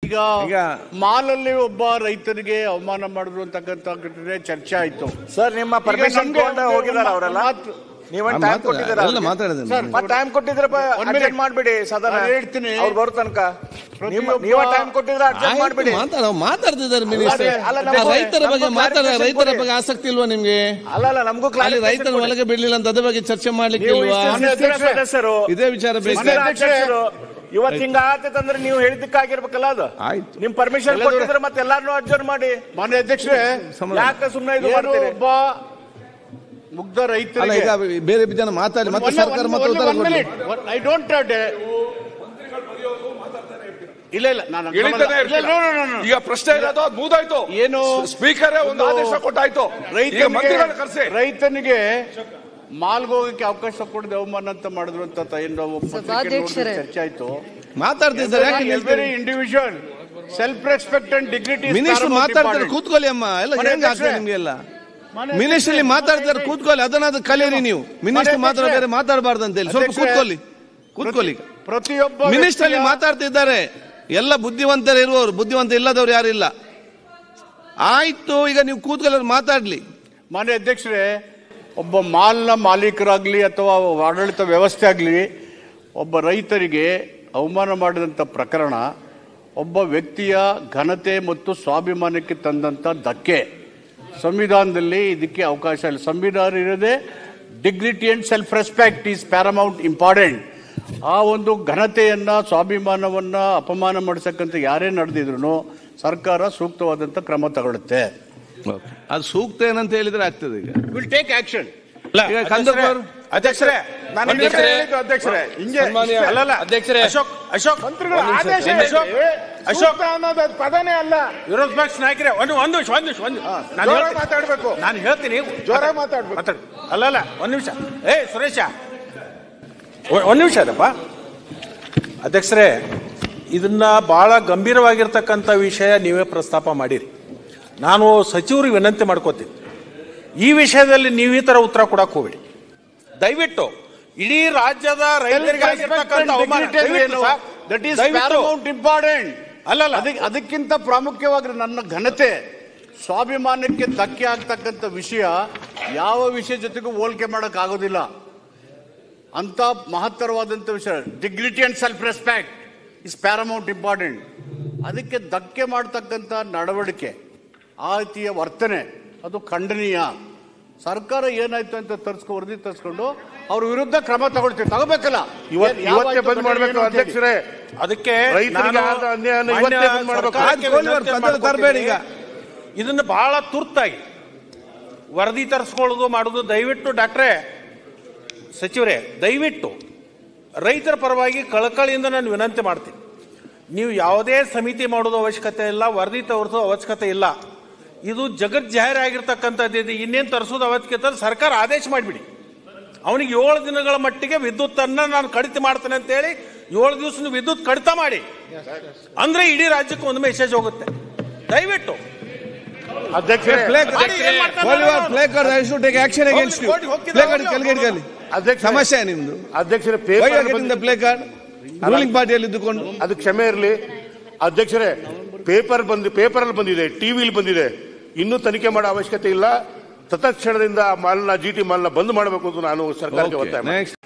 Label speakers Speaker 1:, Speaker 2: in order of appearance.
Speaker 1: ಈಗ
Speaker 2: ಈಗ-
Speaker 1: ಮಾಲಲ್ಲಿ ಒಬ್ಬ ರೈತರಿಗೆ ಅವಮಾನ ಮಾಡಿದ್ರು ಅಂತಕ್ಕಂಥ ಘಟನೆ ಚರ್ಚೆ ಆಯ್ತು
Speaker 2: ಸರ್ ನಿಮ್ಮ ಪರ್ಮಿಷನ್
Speaker 1: ನಮ್ಗೆ
Speaker 2: ತಗೊಂಡ
Speaker 1: ಒಂದು
Speaker 2: ಹೋಗಿದಾರ
Speaker 1: ಮಾ-
Speaker 2: ಅವರೆಲ್ಲ
Speaker 1: ಮಾತು-
Speaker 2: ನೀವೊಂದು
Speaker 3: ಆ,
Speaker 2: ಟೈಮ್
Speaker 3: ಮಾತಾಡ-
Speaker 2: ಕೊಟ್ಟಿದ್ದೀರಾ
Speaker 3: ಎಲ್ಲ ಮಾತಾಡಿದ್ದೇನೆ
Speaker 1: ಸರ್,
Speaker 2: ಮತ್ತೆ ಟೈಮ್ ಕೊಟ್ಟಿದ್ರೆ
Speaker 1: ಒಂದ್ minute.
Speaker 2: ಅರ್ಜೆಂಟ್ ಮಾಡ್ಬಿಡಿ ಸದನ
Speaker 1: ನಾನು ಹೇಳ್ತೀನಿ.
Speaker 2: ಅವ್ರು ಬರೋ ತನಕ
Speaker 1: ಪ್ರತಿಯೊಬ್ಬ-
Speaker 2: ನೀವ ಟೈಮ್ ಕೊಟ್ಟಿದ್ರೆ ಅರ್ಜೆಂಟ್ ಮಾಡ್ಬಿಡಿ
Speaker 3: ಮಾತಾಡ ಮಾತಾಡ್ತಿದ್ದಾರೆ ಮಿನಿಸ್ಟರ್
Speaker 2: ಅಲ್ಲ, ಅಲ್ಲ, ನಮ್ಗೂ-
Speaker 3: ರೈತರ ಬಗ್ಗೆ
Speaker 2: ನಮ್ಗೂ
Speaker 3: ಮಾತಾಡ
Speaker 2: clarification
Speaker 3: ರೈತರ
Speaker 2: ಕೊಡಿ.
Speaker 3: ಬಗ್ಗೆ ಆಸಕ್ತಿ ಇಲ್ವಾ ನಿಮ್ಗೆ
Speaker 2: ಅಲ್ಲ ಅಲ್ಲ ನಮಗೂ
Speaker 3: ಅಲ್ಲಿ ರೈತರ
Speaker 2: clarification
Speaker 3: ಒಳಗೆ ಬಿಡ್ಲಿಲ್ಲ ಅಂತ ಅದ್ರ ಬಗ್ಗೆ ಚರ್ಚೆ ಮಾಡ್ಲಿಕ್ಕೆ
Speaker 2: ನೀವು
Speaker 3: ಇಲ್ವಾ
Speaker 2: ಇಷ್ಟು ಶಿಸ್ತಿನ ಸದಸ್ಯರು
Speaker 3: ಇದೇ ವಿಚಾರ ಬೇಕು
Speaker 2: ಶಿಸ್ತಿನ ಅಧ್ಯಕ್ಷರು ಇವತ್ತು ಹಿಂಗ ಆತಂದ್ರೆ ನೀವು ಹೇಳಿದ್ದಕ್ಕಾಗಿರ್ಬೇಕಲ್ಲ ಅದು
Speaker 3: ಆಯ್ತು
Speaker 2: ನಿಮ್ ಪರ್ಮಿಷನ್
Speaker 1: ಎಲ್ಲರೂ-
Speaker 2: ಕೊಟ್ಟಿದ್ರೆ ಮತ್ತೆ ಎಲ್ಲಾರನ್ನೂ ಅಡ್ಜರ್ ಮಾಡಿ
Speaker 1: ಮಾನ್ಯ ಅಧ್ಯಕ್ಷರೇ
Speaker 2: ಯಾಕೆ ಸುಮ್ಮನೆ ಇದು
Speaker 1: ಏನು
Speaker 2: ಮಾಡ್ತೀರಿ
Speaker 1: ಒಬ್ಬ ಮುಗ್ಧ
Speaker 3: ಅಲ್ಲ
Speaker 1: ರೈತರಿಗೆ
Speaker 3: ಈಗ ಬೇರೆ ಜನ ಮಾತಾಡಿ ಮತ್ತೆ ಸರ್ಕಾರ ಮತ್ತೆ ಉತ್ತರ ಕೊಡ್ಲಿ
Speaker 1: ಐ ಡೋಂಟ್ ಇಲ್ಲ ಇಲ್ಲ ನಾನು
Speaker 4: ಇಳಿತಾನೆ
Speaker 1: ಇಲ್ಲ,
Speaker 4: ಇರ್ತೀರ.
Speaker 1: no, no, no, no.
Speaker 4: ಈಗ ಪ್ರಶ್ನೆ ಇರೋದು ಅದು ಮುಗ್ದಾಯ್ತು
Speaker 1: ಏನು?
Speaker 4: ಸ್ಪೀಕರ್ ಒಂದು
Speaker 1: ಒಂದು
Speaker 4: ಆದೇಶ ಕೊಟ್ಟಾಯ್ತು ಈಗ
Speaker 1: ರೈತನಿಗೆ
Speaker 4: ಮಂತ್ರಿಗಳನ್ನ ಕರೆಸಿ
Speaker 1: ರೈತನಿಗೆ ಮಾಲ್ಗೆ ಹೋಗಕ್ಕೆ ಅವಕಾಶ ಕೊಡದೆ ಅವಮಾನ ಅಂತ ಮಾಡಿದ್ರು ಅಂತ ತ- ಏನು ಪತ್ರಿಕೆ
Speaker 5: ಸಭಾಧ್ಯಕ್ಷರೇ.
Speaker 1: ನೋಡಿದ್ರೆ ಚರ್ಚೆ ಆಯ್ತು
Speaker 3: ಮಾತಾಡ್ತಿದ್ದಾರೆ ಯಾಕೆ
Speaker 1: ಎವ್ರಿ
Speaker 3: ನಿಲ್ತೀರಿ?
Speaker 1: Individual self respect and dignity
Speaker 3: minister ಮಾತಾಡ್ತಾರೆ ಕೂತ್ಕೊಳ್ಳಿ ಅಮ್ಮ ಎಲ್ಲ
Speaker 1: ಮನೆ
Speaker 3: ಹೆಂಗ್ ಆಗ್ತದೆ
Speaker 1: ಅಧ್ಯಕ್ಷರೇ.
Speaker 3: ನಿಮ್ಗೆ ಎಲ್ಲ
Speaker 1: ಮನೆ
Speaker 3: ಮಿನಿಸ್ಟರ್
Speaker 1: ಅಧ್ಯಕ್ಷರೇ,
Speaker 3: ಮಾತಾಡ್ತಾರೆ ಕೂತ್ಕೊಳ್ಳಿ ಅದನ್ನಾದ್ರು ಕಲೀರಿ ನೀವು ಮಿನಿಸ್ಟರ್
Speaker 1: ಮನೆ
Speaker 3: ಮಾತಾಡ್ತಾರೆ ಮಾತಾಡಬಾರ್ದು ಅಂತ ಹೇಳಿ ಸ್ವಲ್ಪ
Speaker 1: ಅಧ್ಯಕ್ಷರೇ,
Speaker 3: ಕೂತ್ಕೊಳ್ಳಿ ಕೂತ್ಕೊಳ್ಳಿ
Speaker 1: ಪ್ರತಿಯೊಬ್ಬ
Speaker 3: ಮಿನಿಸ್ಟರ್ ಅಲ್ಲಿ
Speaker 1: ವ್ಯಕ್ತಿಯ-
Speaker 3: ಮಾತಾಡ್ತಿದ್ದಾರೆ ಎಲ್ಲ ಬುದ್ಧಿವಂತರು ಇರುವವರು ಬುದ್ಧಿವಂತ ಇಲ್ಲದವ್ರು ಯಾರಿಲ್ಲ ಆಯ್ತು ಈಗ ನೀವು ಕೂತ್ಕೊಳ್ಳೋರು ಮಾತಾಡ್ಲಿ
Speaker 1: ಮಾನ್ಯ ಅಧ್ಯಕ್ಷರೇ ಒಬ್ಬ ಮಾಲ್ನ ಮಾಲೀಕರಾಗ್ಲಿ ಅಥವಾ ಆಡಳಿತ ವ್ಯವಸ್ಥೆ ಆಗಲಿ ಒಬ್ಬ ರೈತರಿಗೆ ಅವಮಾನ ಮಾಡಿದಂಥ ಪ್ರಕರಣ ಒಬ್ಬ ವ್ಯಕ್ತಿಯ ಘನತೆ ಮತ್ತು ಸ್ವಾಭಿಮಾನಕ್ಕೆ ತಂದಂಥ ಧಕ್ಕೆ ಸಂವಿಧಾನದಲ್ಲಿ ಇದಕ್ಕೆ ಅವಕಾಶ ಇಲ್ಲ ಸಂವಿಧಾನ ಇರೋದೇ dignity and self respect is paramount important ಆ ಒಂದು ಘನತೆಯನ್ನ ಸ್ವಾಭಿಮಾನವನ್ನ ಅಪಮಾನ ಮಾಡಿಸಕ್ಕಂತ ಯಾರೇ ನಡೆದಿದ್ರು ಸರ್ಕಾರ ಸೂಕ್ತವಾದಂಥ ಕ್ರಮ ತಗೊಳುತ್ತೆ
Speaker 3: ಅದು ಸೂಕ್ತ ಏನಂತ ಹೇಳಿದ್ರೆ ಆಗ್ತದೆ ಈಗ
Speaker 1: ವಿಲ್ ಟೇಕ್ ಆಕ್ಷನ್
Speaker 3: ಈಗ ಕಂದಕೂರ್
Speaker 2: ಅಧ್ಯಕ್ಷರೇ ನಾನು ಹಿಂಗೆ
Speaker 6: ಅಧ್ಯಕ್ಷರೇ.
Speaker 2: ಹೇಳಿದ್ದು ಅಧ್ಯಕ್ಷರೇ ಹಿಂಗೆ
Speaker 6: ಸನ್ಮಾನ್ಯ
Speaker 2: ಅಲ್ಲಲ್ಲ
Speaker 6: ಅಧ್ಯಕ್ಷರೇ.
Speaker 2: ಅಶೋಕ್ ಅಶೋಕ್ ಮಂತ್ರಿಗಳ
Speaker 6: ಒಂದು ನಿಮಿಷ.
Speaker 2: ಆದೇಶ
Speaker 6: ಅಶೋಕ್.
Speaker 2: ಅಶೋಕ್ ಅನ್ನೋದು ಅದು ಪದನೇ ಅಲ್ಲ
Speaker 6: ವಿರೋಧ ಪಕ್ಷ ನಾಯಕರೇ ಒಂದು ಒಂದು ನಿಮಿಷ ಒಂದು ನಿಮಿಷ ಒಂದು ನಾನು
Speaker 2: ಜೋರಾಗಿ
Speaker 6: ಹೇಳ್ತೀನಿ.
Speaker 2: ಮಾತಾಡ್ಬೇಕು
Speaker 6: ನಾನು ಹೇಳ್ತೀನಿ
Speaker 2: ಜೋರಾಗಿ ಮಾತಾಡ್ಬೇಕು
Speaker 6: ಮಾತಾಡು ಅಲ್ಲಲ್ಲ ಒಂದು ನಿಮಿಷ ಏ ಸುರೇಶ ಒ- ಒಂದು ನಿಮಿಷ ಅದಪ್ಪ ಅಧ್ಯಕ್ಷರೇ ಇದನ್ನ ಬಹಳ ಗಂಭೀರವಾಗಿರ್ತಕ್ಕಂಥ ವಿಷಯ ನೀವೇ ಪ್ರಸ್ತಾಪ ಮಾಡಿರಿ ನಾನು ಸಚಿವರಿಗೆ ವಿನಂತಿ ಮಾಡ್ಕೋತೀನಿ ಈ ವಿಷಯದಲ್ಲಿ ನೀವು ಈ ತರ ಉತ್ತರ ಕೊಡಕ್ ಹೋಗ್ಬೇಡಿ ದಯವಿಟ್ಟು ಇಡೀ ರಾಜ್ಯದ ರೈತರಿಗೆ ಆಗಿರ್ತಕ್ಕಂಥ ಅವಮಾನ ದಯವಿಟ್ಟು ಸರ್,
Speaker 1: ದಟ್ ಈಸ್
Speaker 6: ದಯವಿಟ್ಟು
Speaker 1: ಪ್ಯಾರಮೌಂಟ್ ಇಂಪಾರ್ಟೆಂಟ್
Speaker 6: ಅಲ್ಲಲ್ಲ.
Speaker 1: ಅದಕ್ಕೆ ಅದಕ್ಕಿಂತ ಪ್ರಾಮುಖ್ಯವಾಗಿ ನನ್ನ ಘನತೆ ಸ್ವಾಭಿಮಾನಕ್ಕೆ ಧಕ್ಕೆ ಆಗ್ತಕ್ಕಂಥ ವಿಷಯ ಯಾವ ವಿಷಯ ಜೊತೆಗೂ ಹೋಲಿಕೆ ಮಾಡಕ್ ಆಗೋದಿಲ್ಲ ಅಂತ ಮಹತ್ತರವಾದಂಥ ವಿಷಯ dignity and self respect is paramount important ಅದಕ್ಕೆ ಧಕ್ಕೆ ಮಾಡ್ತಕ್ಕಂಥ ನಡವಳಿಕೆ ಆ ರೀತಿಯ ವರ್ತನೆ ಅದು ಖಂಡನೀಯ ಸರ್ಕಾರ ಏನಾಯ್ತು ಅಂತ ತರ್ಸ್ಕೊ ವರದಿ ತರಿಸ್ಕೊಂಡು ಅವ್ರ ವಿರುದ್ಧ ಕ್ರಮ ತಗೊಳ್ತೀವಿ ತಗೋಬೇಕಲ್ಲ
Speaker 2: ಇವತ್ತು
Speaker 1: ಏನ್- ಯಾವ
Speaker 2: ಇವತ್ತೇ
Speaker 1: ಆಯ್ತು
Speaker 2: ಬಂದ್
Speaker 1: ಘಟನೆ
Speaker 2: ಮಾಡ್ಬೇಕು
Speaker 1: ಏನು ಅಂತ ಹೇಳಿ.
Speaker 2: ಅಧ್ಯಕ್ಷರೇ
Speaker 6: ಅದಕ್ಕೆ
Speaker 2: ರೈತರಿಗೆ
Speaker 6: ನಾನು
Speaker 2: ಆದ ಅನ್ಯಾಯನ
Speaker 6: ಮಾನ್ಯ
Speaker 2: ಇವತ್ತೇ ಬಂದ್ ಮಾಡ್ಬೇಕು.
Speaker 6: ಸರ್ಕಾರಕ್ಕೆ
Speaker 3: ಆಯ್ತು, ಕೋಳಿ
Speaker 6: ವಿನಂತಿ
Speaker 3: ಅವ್ರು ಕದ್ದಲು
Speaker 6: ಮಾಡ್ಕೊತೀನಿ.
Speaker 3: ತರ್ಬೇಡಿ ಈಗ.
Speaker 6: ಇದನ್ನ ಬಹಳ ತುರ್ತಾಗಿ ವರದಿ ತರಿಸ್ಕೊಳ್ಳೋದು ಮಾಡೋದು ದಯವಿಟ್ಟು ಡಾಕ್ಟ್ರೇ ಸಚಿವರೇ ದಯವಿಟ್ಟು ರೈತರ ಪರವಾಗಿ ಕಳಕಳಿಯಿಂದ ನಾನು ವಿನಂತಿ ಮಾಡ್ತೀನಿ ನೀವು ಯಾವುದೇ ಸಮಿತಿ ಮಾಡೋದು ಅವಶ್ಯಕತೆ ಇಲ್ಲ ವರದಿ ತೋರಿಸೋ ಅವಶ್ಯಕತೆ ಇಲ್ಲ ಇದು ಜಗತ್ ಜಾಹೀರ್ ಆಗಿರ್ತಕ್ಕಂಥದ್ದು ಇದು ಇನ್ನೇನು ತರಿಸೋದು ಅವಶ್ಯಕತೆ ಇಲ್ಲ, ಸರ್ಕಾರ ಆದೇಶ ಮಾಡಿಬಿಡಿ ಅವನಿಗೆ ಏಳು ದಿನಗಳ ಮಟ್ಟಿಗೆ ವಿದ್ಯುತ್ ಅನ್ನ ನಾನು ಕಡಿತ ಮಾಡ್ತೇನೆ ಅಂತ ಹೇಳಿ ಏಳು ದಿವಸ ವಿದ್ಯುತ್ ಕಡಿತ ಮಾಡಿ ಅಂದ್ರೆ ಇಡೀ ರಾಜ್ಯಕ್ಕೆ ಒಂದು ಮೆಸೇಜ್ ಹೋಗುತ್ತೆ ದಯವಿಟ್ಟು
Speaker 2: ಅಧ್ಯಕ್ಷರೇ
Speaker 3: ಪ್ಲೇ
Speaker 6: ಮಾಡಿ, ಏನ್ ಮಾಡ್ತಾರೆ
Speaker 3: play card I should take action against you
Speaker 6: ಹೋಗಿ, ಹೋಗಿ,
Speaker 3: ಪ್ಲೇ ಕಾರ್ಡ್
Speaker 6: ಹೋಗಿ,
Speaker 3: ಕೆಳಗೆ ಇಟ್ಕೊಳ್ಳಿ
Speaker 2: ಅಧ್ಯಕ್ಷ
Speaker 3: ಸಮಸ್ಯೆ ನಿಮ್ದು
Speaker 2: ಅಧ್ಯಕ್ಷರೇ
Speaker 3: why are
Speaker 2: paper
Speaker 3: getting the play card ruling ಪಾರ್ಟಿಯಲ್ಲಿ ಇದ್ದುಕೊಂಡು
Speaker 2: ಅದು ಕ್ಷಮೆ ಇರಲಿ ಅಧ್ಯಕ್ಷರೇ ಪೇಪರ್ ಬಂದು ಪೇಪರ್ ಅಲ್ಲಿ ಬಂದಿದೆ ಟಿವಿಲಿ ಬಂದಿದೆ ಇನ್ನೂ ತನಿಖೆ ಮಾಡೋ ಅವಶ್ಯಕತೆ ಇಲ್ಲ ತತ್ಕ್ಷಣದಿಂದ ಆ ಮಾಲ್ನ ಜಿ ಟಿ ಮಾಲ್ನ ಬಂದ್ ಮಾಡಬೇಕು ಅಂತ ನಾನು ಸರ್ಕಾರಕ್ಕೆ ಒತ್ತಾಯ ಮಾಡ್ತೀನಿ.
Speaker 3: ನೆಕ್ಸ್ಟ್